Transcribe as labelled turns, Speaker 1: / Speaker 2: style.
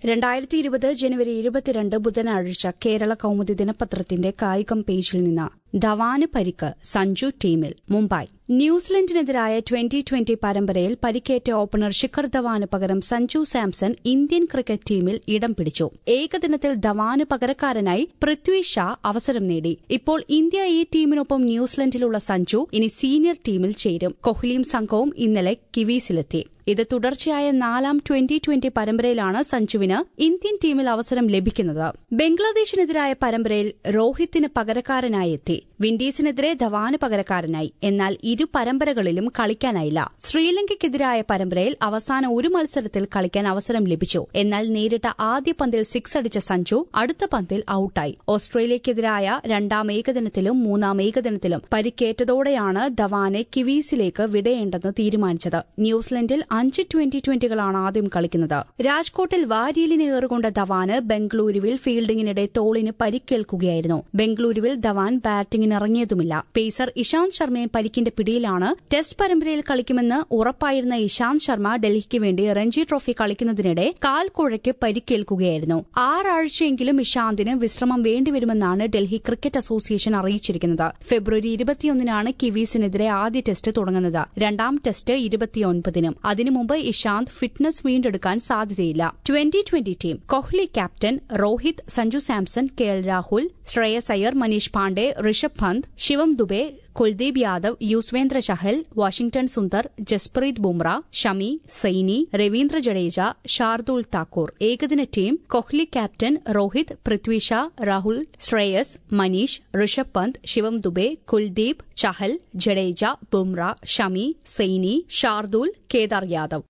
Speaker 1: രണ്ടായിരത്തി ഇരുപത് ജനുവരി ഇരുപത്തിരണ്ട് ബുധനാഴ്ച കേരള കൌമുദി ദിനപത്രത്തിന്റെ കായികം പേജിൽ നിന്ന് ധവാന് പരിക്ക് സഞ്ജു ടീമിൽ മുംബൈ ന്യൂസിലൻഡിനെതിരായ ട്വന്റി ട്വന്റി പരമ്പരയിൽ പരിക്കേറ്റ ഓപ്പണർ ശിഖർ ധവാന് പകരം സഞ്ജു സാംസൺ ഇന്ത്യൻ ക്രിക്കറ്റ് ടീമിൽ ഇടം പിടിച്ചു ഏകദിനത്തിൽ ധവാന് പകരക്കാരനായി പൃഥ്വി ഷാ അവസരം നേടി ഇപ്പോൾ ഇന്ത്യ എ ടീമിനൊപ്പം ന്യൂസിലൻഡിലുള്ള സഞ്ജു ഇനി സീനിയർ ടീമിൽ ചേരും കോഹ്ലിയും സംഘവും ഇന്നലെ കിവീസിലെത്തി ഇത് തുടർച്ചയായ നാലാം ട്വന്റി ട്വന്റി പരമ്പരയിലാണ് സഞ്ജുവിന് ഇന്ത്യൻ ടീമിൽ അവസരം ലഭിക്കുന്നത് ബംഗ്ലാദേശിനെതിരായ പരമ്പരയിൽ രോഹിത്തിന് പകരക്കാരനായി എത്തി വിൻഡീസിനെതിരെ ധവാന് പകരക്കാരനായി എന്നാൽ ഇരു പരമ്പരകളിലും കളിക്കാനായില്ല ശ്രീലങ്കയ്ക്കെതിരായ പരമ്പരയിൽ അവസാന ഒരു മത്സരത്തിൽ കളിക്കാൻ അവസരം ലഭിച്ചു എന്നാൽ നേരിട്ട ആദ്യ പന്തിൽ സിക്സ് അടിച്ച സഞ്ജു അടുത്ത പന്തിൽ ഔട്ടായി ഓസ്ട്രേലിയയ്ക്കെതിരായ രണ്ടാം ഏകദിനത്തിലും മൂന്നാം ഏകദിനത്തിലും പരിക്കേറ്റതോടെയാണ് ധവാനെ കിവീസിലേക്ക് വിടേണ്ടെന്ന് തീരുമാനിച്ചത് ന്യൂസിലൻഡിൽ അഞ്ച് ട്വന്റി ട്വന്റികളാണ് ആദ്യം കളിക്കുന്നത് രാജ്കോട്ടിൽ വാരിയലിന് ഏറുകൊണ്ട ധവാന് ബംഗളൂരുവിൽ ഫീൽഡിംഗിനിടെ തോളിന് പരിക്കേൽക്കുകയായിരുന്നു ബംഗളൂരുവിൽ ധവാൻ ബാറ്റിംഗിനിറങ്ങിയതുമില്ല പേസർ ഇഷാന്ത് ശർമ്മയും പരിക്കിന്റെ പിടിയിലാണ് ടെസ്റ്റ് പരമ്പരയിൽ കളിക്കുമെന്ന് ഉറപ്പായിരുന്ന ഇഷാന്ത് ശർമ്മ ഡൽഹിക്ക് വേണ്ടി രഞ്ജി ട്രോഫി കളിക്കുന്നതിനിടെ കാൽ കുഴയ്ക്ക് പരിക്കേൽക്കുകയായിരുന്നു ആറാഴ്ചയെങ്കിലും ഇഷാന്തിന് വിശ്രമം വേണ്ടിവരുമെന്നാണ് ഡൽഹി ക്രിക്കറ്റ് അസോസിയേഷൻ അറിയിച്ചിരിക്കുന്നത് ഫെബ്രുവരി ഇരുപത്തിയൊന്നിനാണ് കിവീസിനെതിരെ ആദ്യ ടെസ്റ്റ് തുടങ്ങുന്നത് രണ്ടാം ടെസ്റ്റ് ഇരുപത്തിയൊൻപതിനും അതിനു മുമ്പ് ഇഷാന്ത് ഫിറ്റ്നസ് വീണ്ടെടുക്കാൻ സാധ്യതയില്ല twenty twenty team Kohli captain Rohit Sanju Samson K L Rahul Shreyas Iyer Manish Pandey Rishabh Pant Shivam Dube Kuldeep Yadav Yuzvendra Chahal Washington Sundar Jasprit Bumrah Shami Saini Ravindra Jadeja Shardul Thakur ഏകദിന ടീം കോഹ്ലി ക്യാപ്റ്റൻ രോഹിത് പൃഥ്വി ഷാ രാഹുൽ ശ്രേയസ് മനീഷ് ഋഷഭ് പന്ത് ശിവം ദുബെ കുൽദീപ് ചഹൽ ജഡേജ ബുംറ ഷമി സൈനി ഷാർദുൽ കേദാർ യാദവ്